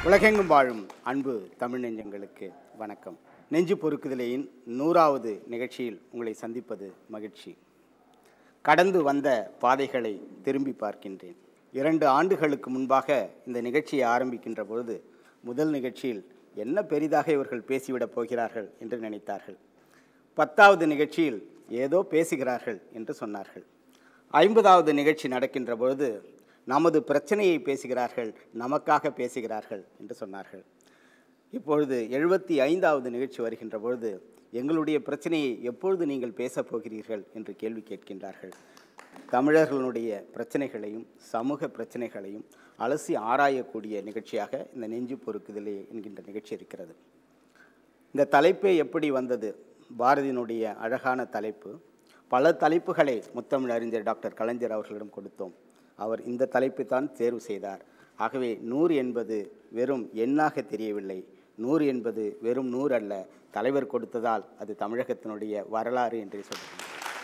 உலகெங்கும் வாழும் அன்பு தமிழ் நெஞ்சங்களுக்கு வணக்கம் நெஞ்சு பொறுக்குதலையின் நூறாவது நிகழ்ச்சியில் உங்களை சந்திப்பது மகிழ்ச்சி கடந்து வந்த பாதைகளை திரும்பி பார்க்கின்றேன் இரண்டு ஆண்டுகளுக்கு முன்பாக இந்த நிகழ்ச்சியை ஆரம்பிக்கின்ற பொழுது முதல் நிகழ்ச்சியில் என்ன பெரிதாக இவர்கள் பேசிவிடப் போகிறார்கள் என்று நினைத்தார்கள் பத்தாவது நிகழ்ச்சியில் ஏதோ பேசுகிறார்கள் என்று சொன்னார்கள் ஐம்பதாவது நிகழ்ச்சி நடக்கின்ற பொழுது நமது பிரச்சனையை பேசுகிறார்கள் நமக்காக பேசுகிறார்கள் என்று சொன்னார்கள் இப்பொழுது எழுபத்தி ஐந்தாவது நிகழ்ச்சி வருகின்ற பொழுது எங்களுடைய பிரச்சனையை எப்பொழுது நீங்கள் பேசப் போகிறீர்கள் என்று கேள்வி கேட்கின்றார்கள் தமிழர்களுடைய பிரச்சனைகளையும் சமூக பிரச்சனைகளையும் அலசி ஆராயக்கூடிய நிகழ்ச்சியாக இந்த நெஞ்சு பொறுக்குதலே என்கின்ற நிகழ்ச்சி இருக்கிறது இந்த தலைப்பே எப்படி வந்தது பாரதியினுடைய அழகான தலைப்பு பல தலைப்புகளை முத்தமிழ் அறிஞர் டாக்டர் கலைஞர் அவர்களிடம் கொடுத்தோம் அவர் இந்த தலைப்பை தான் தேர்வு செய்தார் ஆகவே நூறு என்பது வெறும் எண்ணாக தெரியவில்லை நூறு என்பது வெறும் நூறு அல்ல தலைவர் கொடுத்ததால் அது தமிழகத்தினுடைய வரலாறு என்றே சொல்கிறேன்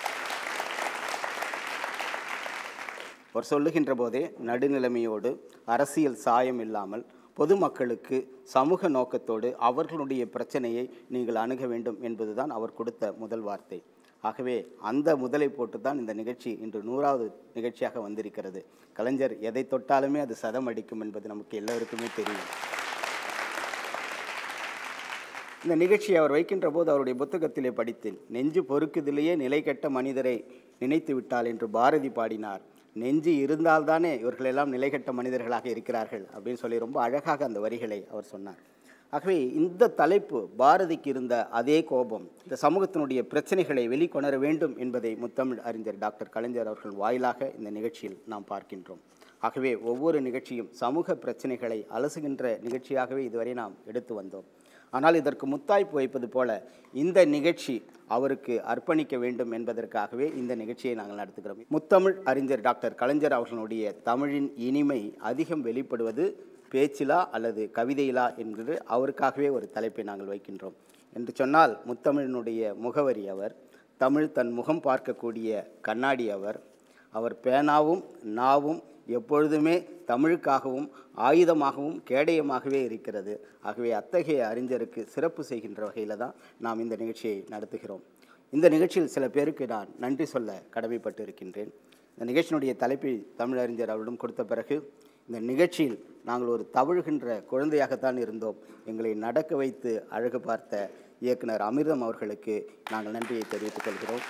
அவர் சொல்லுகின்ற போதே நடுநிலைமையோடு அரசியல் சாயம் இல்லாமல் பொதுமக்களுக்கு சமூக நோக்கத்தோடு அவர்களுடைய பிரச்சனையை நீங்கள் அணுக வேண்டும் என்பதுதான் அவர் கொடுத்த முதல் வார்த்தை ஆகவே அந்த முதலை போட்டு தான் இந்த நிகழ்ச்சி இன்று நூறாவது நிகழ்ச்சியாக வந்திருக்கிறது கலைஞர் எதை தொட்டாலுமே அது சதம் அடிக்கும் என்பது நமக்கு எல்லோருக்குமே தெரியும் இந்த நிகழ்ச்சியை அவர் வைக்கின்ற போது அவருடைய புத்தகத்திலே படித்தேன் நெஞ்சு பொறுக்குதிலேயே நிலை கெட்ட மனிதரை நினைத்து விட்டால் என்று பாரதி பாடினார் நெஞ்சு இருந்தால்தானே இவர்களெல்லாம் நிலைகட்ட மனிதர்களாக இருக்கிறார்கள் அப்படின்னு சொல்லி ரொம்ப அழகாக அந்த வரிகளை அவர் சொன்னார் ஆகவே இந்த தலைப்பு பாரதிக்கு இருந்த அதே கோபம் இந்த சமூகத்தினுடைய பிரச்சனைகளை வெளிக்கொணர வேண்டும் என்பதை முத்தமிழ் அறிஞர் டாக்டர் கலைஞர் அவர்கள் வாயிலாக இந்த நிகழ்ச்சியில் நாம் பார்க்கின்றோம் ஆகவே ஒவ்வொரு நிகழ்ச்சியும் சமூக பிரச்சனைகளை அலசுகின்ற நிகழ்ச்சியாகவே இதுவரை நாம் எடுத்து வந்தோம் ஆனால் இதற்கு முத்தாய்ப்பு வைப்பது போல இந்த நிகழ்ச்சி அவருக்கு அர்ப்பணிக்க வேண்டும் என்பதற்காகவே இந்த நிகழ்ச்சியை நாங்கள் நடத்துகிறோம் முத்தமிழ் அறிஞர் டாக்டர் கலைஞர் அவர்களுடைய தமிழின் இனிமை அதிகம் வெளிப்படுவது பேச்சிலா அல்லது கவிதையிலா என்று அவருக்காகவே ஒரு தலைப்பை நாங்கள் வைக்கின்றோம் என்று சொன்னால் முத்தமிழினுடைய முகவரி அவர் தமிழ் தன் முகம் பார்க்கக்கூடிய கண்ணாடி அவர் அவர் பேனாவும் நாவும் எப்பொழுதுமே தமிழுக்காகவும் ஆயுதமாகவும் கேடயமாகவே இருக்கிறது ஆகவே அத்தகைய அறிஞருக்கு சிறப்பு செய்கின்ற வகையில் தான் நாம் இந்த நிகழ்ச்சியை நடத்துகிறோம் இந்த நிகழ்ச்சியில் சில பேருக்கு நான் நன்றி சொல்ல கடமைப்பட்டு இருக்கின்றேன் இந்த நிகழ்ச்சியினுடைய தலைப்பை தமிழறிஞர் அவரிடம் கொடுத்த பிறகு இந்த நிகழ்ச்சியில் நாங்கள் ஒரு தவழுகின்ற குழந்தையாகத்தான் இருந்தோம் எங்களை நடக்க வைத்து அழகு பார்த்த இயக்குனர் அமிர்தம் அவர்களுக்கு நாங்கள் நன்றியை தெரிவித்துக் கொள்கிறோம்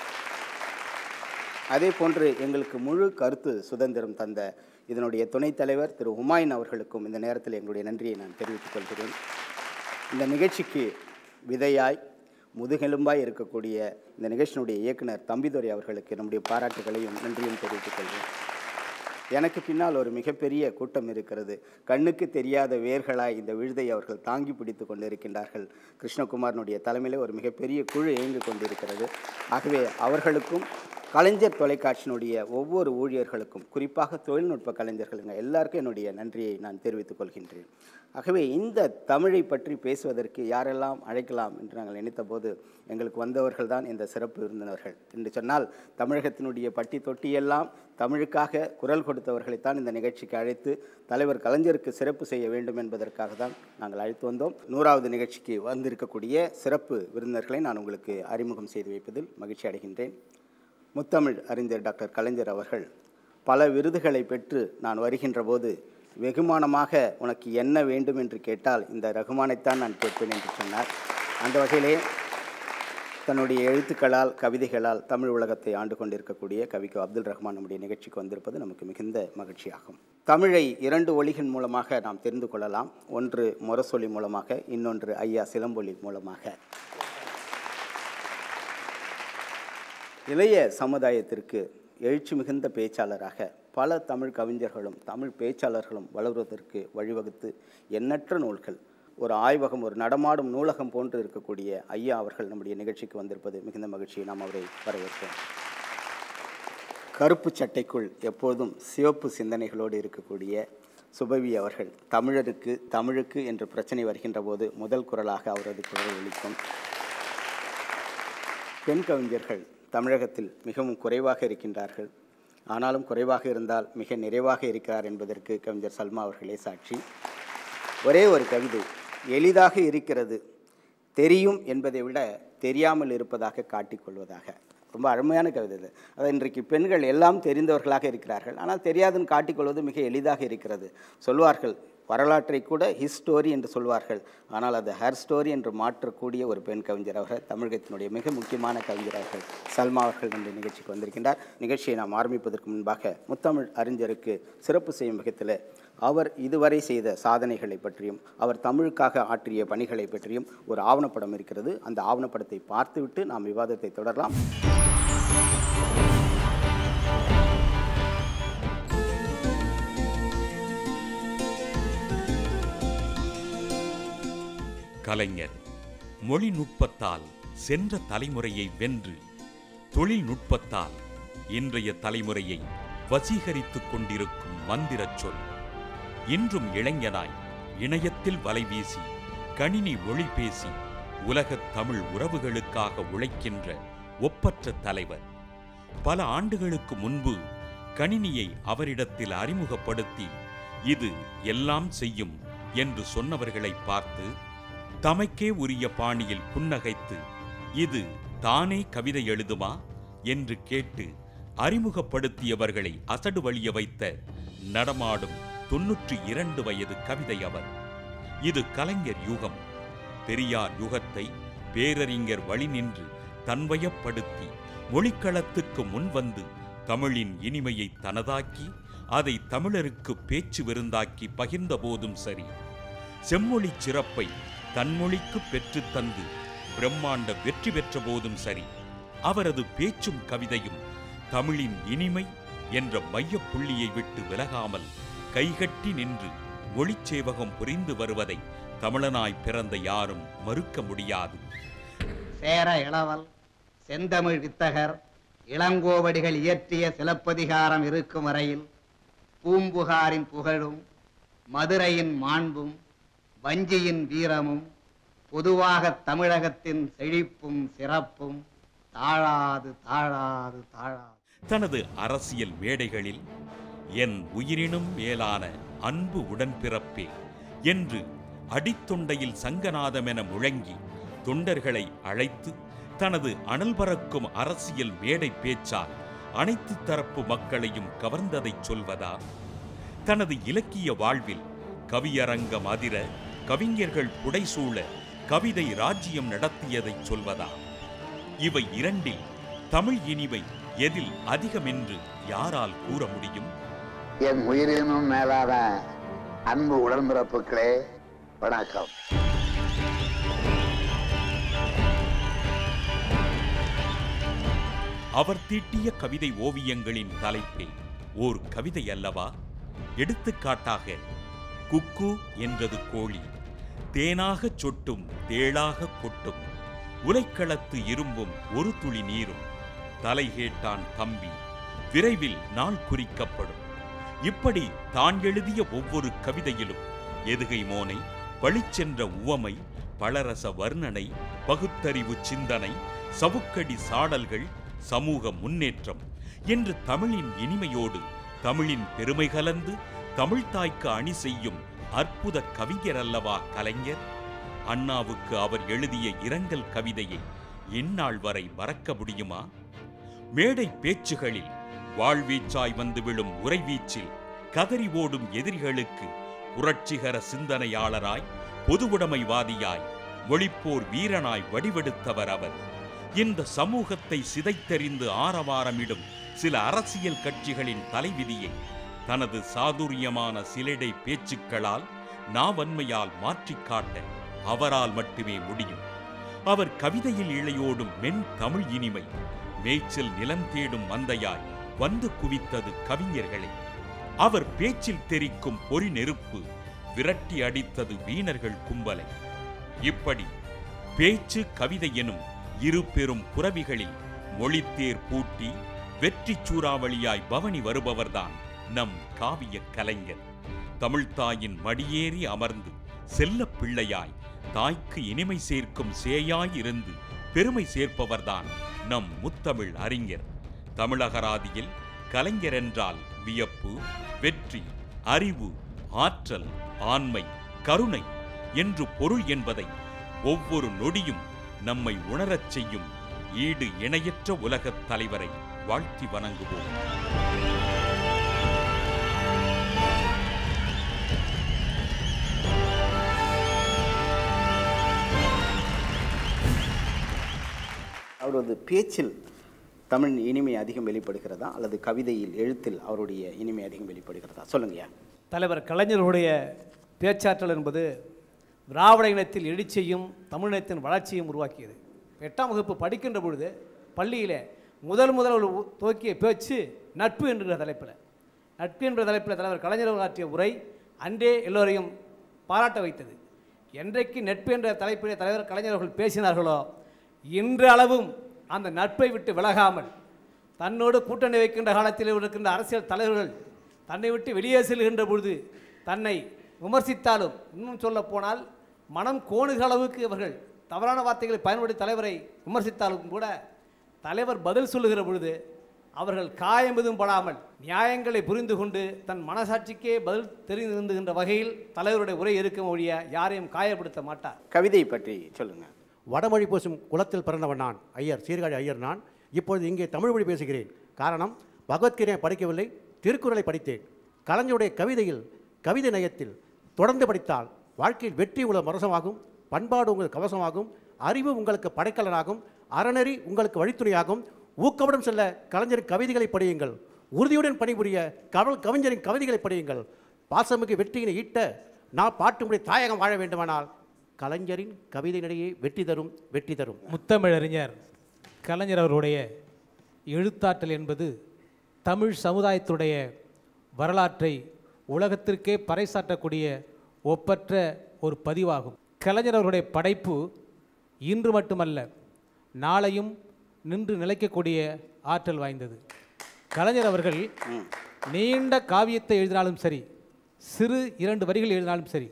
அதே போன்று எங்களுக்கு முழு கருத்து சுதந்திரம் தந்த இதனுடைய துணைத் தலைவர் திரு ஹுமாயூன் அவர்களுக்கும் இந்த நேரத்தில் எங்களுடைய நன்றியை நான் தெரிவித்துக் கொள்கிறேன் இந்த நிகழ்ச்சிக்கு விதையாய் முதுகெலும்பாய் இருக்கக்கூடிய இந்த நிகழ்ச்சியினுடைய இயக்குனர் தம்பிதுரை அவர்களுக்கு நம்முடைய பாராட்டுகளையும் நன்றியும் தெரிவித்துக் கொள்கிறேன் எனக்கு பின்னால் ஒரு மிகப்பெரிய கூட்டம் இருக்கிறது கண்ணுக்கு தெரியாத வேர்களாய் இந்த விழுதை அவர்கள் தாங்கி பிடித்து கொண்டிருக்கின்றார்கள் கிருஷ்ணகுமாரனுடைய தலைமையில் ஒரு மிகப்பெரிய குழு இயங்கி கொண்டிருக்கிறது ஆகவே அவர்களுக்கும் கலைஞர் தொலைக்காட்சியினுடைய ஒவ்வொரு ஊழியர்களுக்கும் குறிப்பாக தொழில்நுட்ப கலைஞர்களுங்க எல்லாருக்கும் என்னுடைய நன்றியை நான் தெரிவித்துக் கொள்கின்றேன் ஆகவே இந்த தமிழை பற்றி பேசுவதற்கு யாரெல்லாம் அழைக்கலாம் என்று நாங்கள் நினைத்தபோது எங்களுக்கு வந்தவர்கள் தான் இந்த சிறப்பு விருந்தினர்கள் என்று சொன்னால் தமிழகத்தினுடைய பட்டி தொட்டியெல்லாம் தமிழுக்காக குரல் கொடுத்தவர்களைத்தான் இந்த நிகழ்ச்சிக்கு அழைத்து தலைவர் கலைஞருக்கு சிறப்பு செய்ய வேண்டும் என்பதற்காக தான் நாங்கள் அழைத்து வந்தோம் நூறாவது நிகழ்ச்சிக்கு வந்திருக்கக்கூடிய சிறப்பு விருந்தினர்களை நான் உங்களுக்கு அறிமுகம் செய்து வைப்பதில் மகிழ்ச்சி அடைகின்றேன் முத்தமிழ் அறிஞர் டாக்டர் கலைஞர் அவர்கள் பல விருதுகளை பெற்று நான் வருகின்ற போது வெகுமானமாக உனக்கு என்ன வேண்டும் என்று கேட்டால் இந்த ரகுமானைத்தான் நான் கேட்பேன் என்று சொன்னார் அந்த வகையிலே தன்னுடைய எழுத்துக்களால் கவிதைகளால் தமிழ் உலகத்தை ஆண்டு கொண்டிருக்கக்கூடிய கவிக்கு அப்துல் ரஹ்மான் நம்முடைய நிகழ்ச்சிக்கு வந்திருப்பது நமக்கு மிகுந்த மகிழ்ச்சியாகும் தமிழை இரண்டு ஒளிகள் மூலமாக நாம் தெரிந்து கொள்ளலாம் ஒன்று முரசொலி மூலமாக இன்னொன்று ஐயா சிலம்பொலி மூலமாக இளைய சமுதாயத்திற்கு எழுச்சி மிகுந்த பேச்சாளராக பல தமிழ் கவிஞர்களும் தமிழ் பேச்சாளர்களும் வளர்வதற்கு வழிவகுத்து எண்ணற்ற நூல்கள் ஒரு ஆய்வகம் ஒரு நடமாடும் நூலகம் போன்று இருக்கக்கூடிய ஐயா அவர்கள் நம்முடைய நிகழ்ச்சிக்கு வந்திருப்பது மிகுந்த மகிழ்ச்சியை நாம் அவரை வரவேற்கிறோம் கருப்பு சட்டைக்குள் எப்போதும் சிவப்பு சிந்தனைகளோடு இருக்கக்கூடிய சுபவி அவர்கள் தமிழருக்கு தமிழுக்கு என்ற பிரச்சனை வருகின்ற போது முதல் குரலாக அவரது குரல் ஒலிக்கும் பெண் கவிஞர்கள் தமிழகத்தில் மிகவும் குறைவாக இருக்கின்றார்கள் ஆனாலும் குறைவாக இருந்தால் மிக நிறைவாக இருக்கிறார் என்பதற்கு கவிஞர் சல்மா அவர்களே சாட்சி ஒரே ஒரு கவிதை எளிதாக இருக்கிறது தெரியும் என்பதை விட தெரியாமல் இருப்பதாக காட்டிக்கொள்வதாக ரொம்ப அருமையான கவிதை இது அதாவது இன்றைக்கு பெண்கள் எல்லாம் தெரிந்தவர்களாக இருக்கிறார்கள் ஆனால் தெரியாதுன்னு காட்டிக்கொள்வது மிக எளிதாக இருக்கிறது சொல்வார்கள் வரலாற்றை கூட ஹிஸ் ஸ்டோரி என்று சொல்வார்கள் ஆனால் அது ஹர் ஸ்டோரி என்று மாற்றக்கூடிய ஒரு பெண் கவிஞர் அவர்கள் தமிழகத்தினுடைய மிக முக்கியமான கவிஞர் அவர்கள் சல்மா அவர்கள் இந்த நிகழ்ச்சிக்கு வந்திருக்கின்றார் நிகழ்ச்சியை நாம் ஆரம்பிப்பதற்கு முன்பாக முத்தமிழ் அறிஞருக்கு சிறப்பு செய்யும் விதத்தில் அவர் இதுவரை செய்த சாதனைகளை பற்றியும் அவர் தமிழுக்காக ஆற்றிய பணிகளை பற்றியும் ஒரு ஆவணப்படம் இருக்கிறது அந்த ஆவணப்படத்தை பார்த்துவிட்டு நாம் விவாதத்தை தொடரலாம் கலைஞர் மொழிநுட்பத்தால் சென்ற தலைமுறையை வென்று தொழில்நுட்பத்தால் இன்றைய தலைமுறையை வசீகரித்துக் கொண்டிருக்கும் மந்திரச் சொல் இன்றும் இளைஞனாய் இணையத்தில் வலை வீசி கணினி ஒளி பேசி உலகத் தமிழ் உறவுகளுக்காக உழைக்கின்ற ஒப்பற்ற தலைவர் பல ஆண்டுகளுக்கு முன்பு கணினியை அவரிடத்தில் அறிமுகப்படுத்தி இது எல்லாம் செய்யும் என்று சொன்னவர்களை பார்த்து தமக்கே உரிய பாணியில் புன்னகைத்து இது தானே கவிதை எழுதுமா என்று கேட்டு அறிமுகப்படுத்தியவர்களை அசடு வழிய வைத்த நடமாடும் தொன்னூற்றி இரண்டு வயது கவிதை அவர் இது கலைஞர் யுகம் பெரியார் யுகத்தை பேரறிஞர் வழி நின்று தன்வயப்படுத்தி மொழிக்களத்துக்கு முன்வந்து தமிழின் இனிமையை தனதாக்கி அதை தமிழருக்கு பேச்சு விருந்தாக்கி பகிர்ந்த போதும் சரி செம்மொழி சிறப்பை தன்மொழிக்கு பெற்றுத் தந்து பிரம்மாண்ட வெற்றி பெற்ற போதும் சரி அவரது பேச்சும் கவிதையும் தமிழின் இனிமை என்ற மையப் புள்ளியை விட்டு விலகாமல் கைகட்டி நின்று மொழிச் சேவகம் புரிந்து வருவதை தமிழனாய் பிறந்த யாரும் மறுக்க முடியாது சேர இளவல் செந்தமிழ் வித்தகர் இளங்கோவடிகள் இயற்றிய சிலப்பதிகாரம் இருக்கும் வரையில் பூம்புகாரின் புகழும் மதுரையின் மாண்பும் வஞ்சியின் வீரமும் பொதுவாக தமிழகத்தின் செழிப்பும் சிறப்பும் தாழாது தாழாது தாழாது தனது அரசியல் மேடைகளில் என் உயிரினும் மேலான அன்பு உடன்பிறப்பே என்று அடித்தொண்டையில் சங்கநாதமென முழங்கி தொண்டர்களை அழைத்து தனது அனல் பறக்கும் அரசியல் மேடை பேச்சால் அனைத்து தரப்பு மக்களையும் கவர்ந்ததைச் சொல்வதா தனது இலக்கிய வாழ்வில் கவியரங்கம் அதிர கவிஞர்கள் புடைசூழ கவிதை ராஜ்யம் நடத்தியதைச் சொல்வதா இவை இரண்டில் தமிழ் இனிமை எதில் அதிகமென்று யாரால் கூற முடியும் என் உயிரினும் மேலான அன்பு உடன்பிறப்புகளே வணக்கம் அவர் தீட்டிய கவிதை ஓவியங்களின் தலைப்பே ஓர் கவிதை அல்லவா எடுத்துக்காட்டாக குக்கு என்றது கோழி தேனாகச் சொட்டும் தேளாக கொட்டும் உலைக்களத்து இரும்பும் ஒரு துளி நீரும் தலை கேட்டான் தம்பி விரைவில் நாள் குறிக்கப்படும் இப்படி தான் எழுதிய ஒவ்வொரு கவிதையிலும் எதுகை மோனை பளிச்சென்ற உவமை பலரச வர்ணனை பகுத்தறிவு சிந்தனை சவுக்கடி சாடல்கள் சமூக முன்னேற்றம் என்று தமிழின் இனிமையோடு தமிழின் பெருமை கலந்து தமிழ்த்தாய்க்கு அணி செய்யும் அற்புத கவிஞர் அல்லவா கலைஞர் அண்ணாவுக்கு அவர் எழுதிய இரங்கல் கவிதையை இந்நாள் வரை மறக்க முடியுமா மேடை பேச்சுகளில் வாழ்வீச்சாய் வந்து விழும் உறைவீச்சில் கதறி ஓடும் எதிரிகளுக்கு புரட்சிகர சிந்தனையாளராய் பொதுவுடைமைவாதியாய் மொழிப்போர் வீரனாய் வடிவெடுத்தவர் அவர் இந்த சமூகத்தை சிதைத்தெறிந்து ஆரவாரமிடும் சில அரசியல் கட்சிகளின் தலைவிதியை தனது சாதுரியமான சிலடை பேச்சுக்களால் நாவன்மையால் மாற்றிக் காட்ட அவரால் மட்டுமே முடியும் அவர் கவிதையில் இழையோடும் மென் தமிழ் இனிமை மேய்ச்சல் நிலம் தேடும் மந்தையாய் வந்து குவித்தது கவிஞர்களை அவர் பேச்சில் தெரிக்கும் பொறி நெருப்பு விரட்டி அடித்தது வீணர்கள் கும்பலை இப்படி பேச்சு கவிதை எனும் இரு பெரும் புறவிகளில் மொழித்தேர் பூட்டி வெற்றிச் சூறாவளியாய் பவனி வருபவர்தான் நம் காவிய கலைஞர் தமிழ்த்தாயின் மடியேறி அமர்ந்து செல்லப் பிள்ளையாய் தாய்க்கு இனிமை சேர்க்கும் சேயாய் இருந்து பெருமை சேர்ப்பவர்தான் நம் முத்தமிழ் அறிஞர் தமிழகராதியில் கலைஞர் என்றால் வியப்பு வெற்றி அறிவு ஆற்றல் ஆண்மை கருணை என்று பொருள் என்பதை ஒவ்வொரு நொடியும் நம்மை உணரச் செய்யும் ஈடு இணையற்ற உலகத் தலைவரை வாழ்த்தி வணங்குவோம் அவரது பேச்சில் தமிழ் இனிமை அதிகம் வெளிப்படுகிறதா அல்லது கவிதையில் எழுத்தில் அவருடைய இனிமை அதிகம் வெளிப்படுகிறதா சொல்லுங்கய்யா தலைவர் கலைஞருடைய பேச்சாற்றல் என்பது திராவிட இனத்தில் எழுச்சியையும் தமிழினத்தின் வளர்ச்சியும் உருவாக்கியது எட்டாம் வகுப்பு படிக்கின்ற பொழுது பள்ளியில் முதல் முதல் ஒரு உ- துவக்கிய பேச்சு நட்பு என்கிற தலைப்பில் நட்பு என்ற தலைப்பில் தலைவர் கலைஞர் அவர்கள் ஆற்றிய உரை அன்றே எல்லோரையும் பாராட்ட வைத்தது என்றைக்கு நட்பு என்ற தலைப்பிலே தலைவர் கலைஞர் அவர்கள் பேசினார்களோ இன்று அளவும் அந்த நட்பை விட்டு விலகாமல் தன்னோடு கூட்டணி வைக்கின்ற காலத்தில் இருக்கின்ற அரசியல் தலைவர்கள் தன்னை விட்டு வெளியே செல்கின்ற பொழுது தன்னை விமர்சித்தாலும் இன்னும் சொல்ல போனால் மனம் கோணுகிற அளவுக்கு இவர்கள் தவறான வார்த்தைகளை பயன்படுத்தி தலைவரை விமர்சித்தாலும் கூட தலைவர் பதில் சொல்லுகிற பொழுது அவர்கள் காயம் எதுவும் படாமல் நியாயங்களை புரிந்து கொண்டு தன் மனசாட்சிக்கே பதில் தெரிந்திருந்துகின்ற வகையில் தலைவருடைய உரை இருக்கும் ஒழிய யாரையும் காயப்படுத்த மாட்டார் கவிதை பற்றி சொல்லுங்க வடமொழி பேசும் குலத்தில் பிறந்தவன் நான் ஐயர் சீர்காழி ஐயர் நான் இப்பொழுது இங்கே தமிழ் மொழி பேசுகிறேன் காரணம் பகவத்கீதையை படிக்கவில்லை திருக்குறளை படித்தேன் கலைஞருடைய கவிதையில் கவிதை நயத்தில் தொடர்ந்து படித்தால் வாழ்க்கையில் வெற்றி உங்கள் மரசமாகும் பண்பாடு உங்களுக்கு கவசமாகும் அறிவு உங்களுக்கு படைக்கலனாகும் அறநெறி உங்களுக்கு வழித்துணையாகும் ஊக்கமுடன் செல்ல கலைஞரின் கவிதைகளை படியுங்கள் உறுதியுடன் பணிபுரிய கவல் கவிஞரின் கவிதைகளை படியுங்கள் பாசமிகு வெற்றியினை ஈட்ட நான் பாட்டுமுறை தாயகம் வாழ வேண்டுமானால் கலைஞரின் கவிதை நடையே வெற்றி தரும் வெற்றி தரும் முத்தமிழறிஞர் கலைஞர் அவருடைய எழுத்தாற்றல் என்பது தமிழ் சமுதாயத்துடைய வரலாற்றை உலகத்திற்கே பறைசாற்றக்கூடிய ஒப்பற்ற ஒரு பதிவாகும் கலைஞர் அவருடைய படைப்பு இன்று மட்டுமல்ல நாளையும் நின்று நிலைக்கக்கூடிய ஆற்றல் வாய்ந்தது கலைஞர் அவர்கள் நீண்ட காவியத்தை எழுதினாலும் சரி சிறு இரண்டு வரிகள் எழுதினாலும் சரி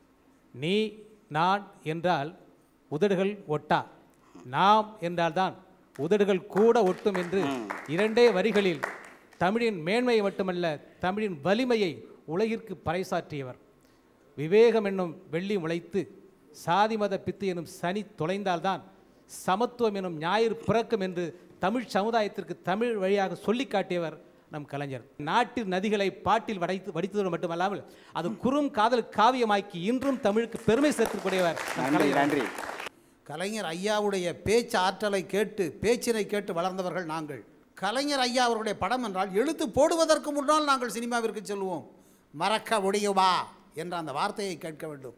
நீ நான் என்றால் உதடுகள் ஒட்டா நாம் என்றால்தான் உதடுகள் கூட ஒட்டும் என்று இரண்டே வரிகளில் தமிழின் மேன்மையை மட்டுமல்ல தமிழின் வலிமையை உலகிற்கு பறைசாற்றியவர் விவேகம் என்னும் வெள்ளி முளைத்து சாதி மத பித்து எனும் சனி தொலைந்தால்தான் சமத்துவம் எனும் ஞாயிறு பிறக்கும் என்று தமிழ் சமுதாயத்திற்கு தமிழ் வழியாக சொல்லிக் காட்டியவர் நம் கலைஞர் நாட்டின் நதிகளை பாட்டில் வடைத்து வடித்ததோடு மட்டுமல்லாமல் அது குறும் காதல் காவியமாக்கி இன்றும் தமிழுக்கு பெருமை சேர்த்துக்கூடியவர் நம் நன்றி கலைஞர் நன்றி கலைஞர் ஐயாவுடைய பேச்சு ஆற்றலை கேட்டு பேச்சினை கேட்டு வளர்ந்தவர்கள் நாங்கள் கலைஞர் ஐயா அவருடைய படம் என்றால் எழுத்து போடுவதற்கு முன்னால் நாங்கள் சினிமாவிற்கு செல்வோம் மறக்க முடியுமா என்ற அந்த வார்த்தையை கேட்க வேண்டும்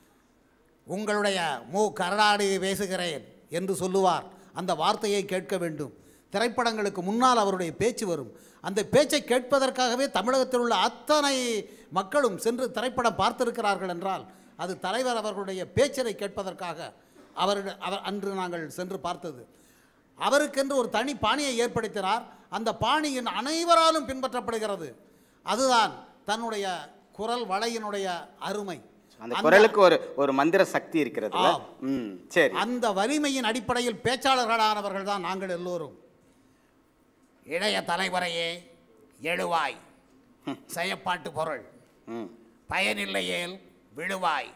உங்களுடைய மு கருணாநிதி பேசுகிறேன் என்று சொல்லுவார் அந்த வார்த்தையை கேட்க வேண்டும் திரைப்படங்களுக்கு முன்னால் அவருடைய பேச்சு வரும் அந்த பேச்சை கேட்பதற்காகவே தமிழகத்தில் உள்ள அத்தனை மக்களும் சென்று திரைப்படம் பார்த்திருக்கிறார்கள் என்றால் அது தலைவர் அவர்களுடைய பேச்சினை கேட்பதற்காக அவர் அவர் அன்று நாங்கள் சென்று பார்த்தது அவருக்கென்று ஒரு தனி பாணியை ஏற்படுத்தினார் அந்த பாணியின் அனைவராலும் பின்பற்றப்படுகிறது அதுதான் தன்னுடைய குரல் வளையினுடைய அருமை அந்த குரலுக்கு ஒரு ஒரு மந்திர சக்தி இருக்கிறது ஆம். ம் சரி அந்த வலிமையின் அடிப்படையில் பேச்சாளர்களானவர்கள் தான் நாங்கள் எல்லோரும் இளைய தலைமுறையே எழுவாய் செயப்பாட்டு பொருள் ம் பயனில்லையேல் விழுவாய்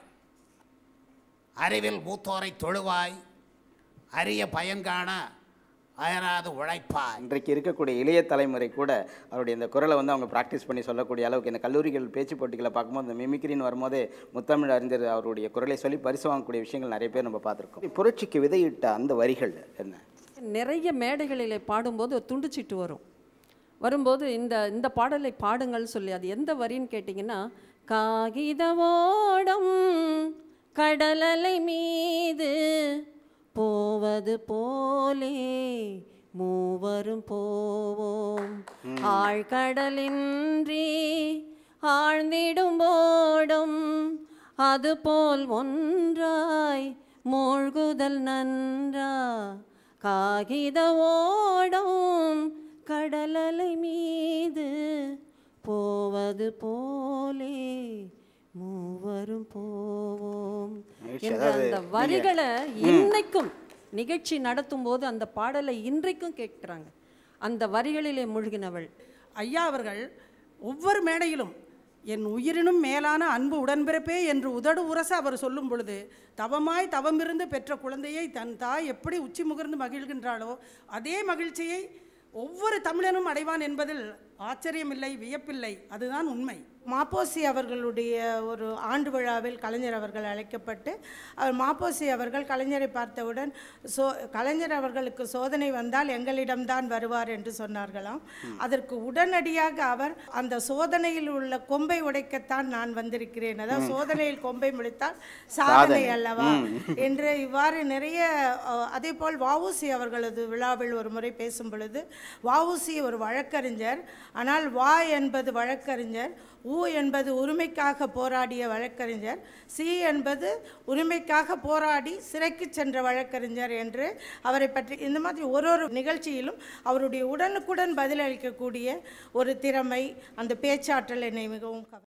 அறிவில் மூத்தோரை தொழுவாய் அரிய பயன் காண அயராது உழைப்பாய் இன்றைக்கு இருக்கக்கூடிய இளைய தலைமுறை கூட அவருடைய இந்த குரலை வந்து அவங்க ப்ராக்டிஸ் பண்ணி சொல்லக்கூடிய அளவுக்கு இந்த கல்லூரிகள் பேச்சு போட்டிகளை பார்க்கும்போது இந்த மிமிக்ரின்னு வரும்போதே முத்தமிழ் அறிஞர் அவருடைய குரலை சொல்லி பரிசு வாங்கக்கூடிய விஷயங்கள் நிறைய பேர் நம்ம பார்த்துருக்கோம் புரட்சிக்கு விதையிட்ட அந்த வரிகள் என்ன நிறைய மேடைகளிலே பாடும்போது ஒரு துண்டுச்சிட்டு வரும் வரும்போது இந்த இந்த பாடலை பாடுங்கள் சொல்லி அது எந்த வரின்னு கேட்டிங்கன்னா காகித ஓடம் கடலலை மீது போவது போலே மூவரும் போவோம் ஆழ்கடலின்றி ஆழ்ந்திடும் ஓடம் அதுபோல் ஒன்றாய் மூழ்குதல் நன்றா காகித ஓடம் கடலலை மீது போவது போலே மூவரும் போவோம் மகிழ்ச்சி. என்ற அதாவது அந்த நீங்க- வரிகளை இன்னைக்கும் நிகழ்ச்சி நடத்தும் போது அந்த பாடலை இன்றைக்கும் கேட்கிறாங்க அந்த வரிகளிலே மூழ்கினவள் ஐயா அவர்கள் ஒவ்வொரு மேடையிலும் என் உயிரினும் மேலான அன்பு உடன்பிறப்பே என்று உதடு உரச அவர் சொல்லும் பொழுது தவமாய் தவமிருந்து பெற்ற குழந்தையை தன் தாய் எப்படி உச்சி முகர்ந்து மகிழ்கின்றாளோ அதே மகிழ்ச்சியை ஒவ்வொரு தமிழனும் அடைவான் என்பதில் ஆச்சரியமில்லை வியப்பில்லை அதுதான் உண்மை மாப்போசி அவர்களுடைய ஒரு ஆண்டு விழாவில் கலைஞர் அவர்கள் அழைக்கப்பட்டு அவர் மாப்போசி அவர்கள் கலைஞரை பார்த்தவுடன் சோ கலைஞர் அவர்களுக்கு சோதனை வந்தால் எங்களிடம்தான் வருவார் என்று சொன்னார்களாம் அதற்கு உடனடியாக அவர் அந்த சோதனையில் உள்ள கொம்பை உடைக்கத்தான் நான் வந்திருக்கிறேன் அதாவது சோதனையில் கொம்பை முடித்தால் சாதனை சாதனை. அல்லவா ம். என்று இவ்வாறு நிறைய அஹ், அதே போல் வஉசி அவர்களது விழாவில் ஒரு முறை பேசும் பொழுது வஉசி ஒரு வழக்கறிஞர் ஆனால் வா என்பது வழக்கறிஞர் உ என்பது உரிமைக்காக போராடிய வழக்கறிஞர் சி என்பது உரிமைக்காக போராடி சிறைக்கு சென்ற வழக்கறிஞர் என்று அவரை பற்றி இந்த மாதிரி ஒரு ஒரு நிகழ்ச்சியிலும் அவருடைய உடனுக்குடன் பதிலளிக்கக்கூடிய ஒரு திறமை அந்த பேச்சாற்றல் என்னை மிகவும் கவ